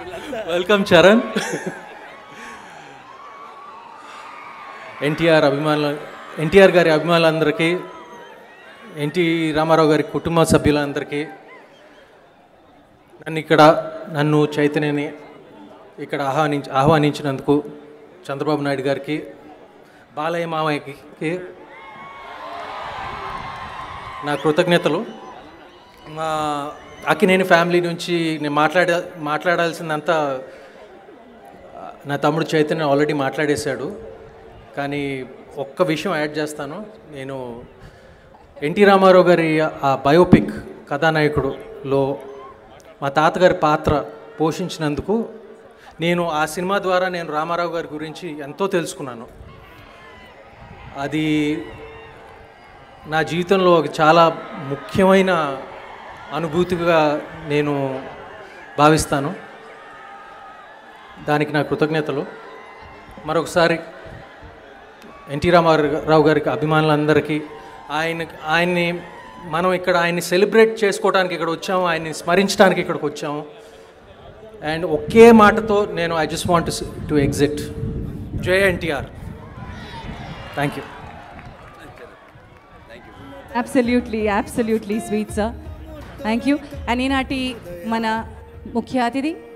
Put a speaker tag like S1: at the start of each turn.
S1: welcome Charan NTR అభిమానులు ఎన్టీఆర్ గారి అభిమానులందరికీ ఎన్టీ రామారావు గారి కుటుంబ సభ్యులందరికీ నన్ను ఇక్కడ నన్ను చైతన్యని ఇక్కడ ఆహ్వానించి ఆహ్వానించినందుకు చంద్రబాబు నాయుడు గారికి బాలయ్య మామయ్యకి నా కృతజ్ఞతలు మా అక్కినేని ఫ్యామిలీ నుంచి నేను మాట్లాడ మాట్లాడాల్సిందంతా నా తమ్ముడు చైతన్య ఆల్రెడీ మాట్లాడేశాడు కానీ ఒక్క విషయం యాడ్ చేస్తాను నేను ఎన్టీ రామారావు గారి ఆ బయోపిక్ కథానాయకుడులో మా తాతగారి పాత్ర పోషించినందుకు నేను ఆ సినిమా ద్వారా నేను రామారావు గారి గురించి ఎంతో తెలుసుకున్నాను అది నా జీవితంలో ఒక చాలా ముఖ్యమైన అనుభూతిగా నేను భావిస్తాను దానికి నా కృతజ్ఞతలు మరొకసారి ఎన్టీ రామారావు గారికి అభిమానులందరికీ ఆయన ఆయన్ని మనం ఇక్కడ ఆయన్ని సెలబ్రేట్ చేసుకోవడానికి ఇక్కడ వచ్చాము ఆయన్ని స్మరించడానికి ఇక్కడికి వచ్చాము అండ్ ఒకే మాటతో నేను I just want to exit జై NTR thank you
S2: absolutely absolutely sweet sir thank you and ఈనాటి మన ముఖ్య అతిథి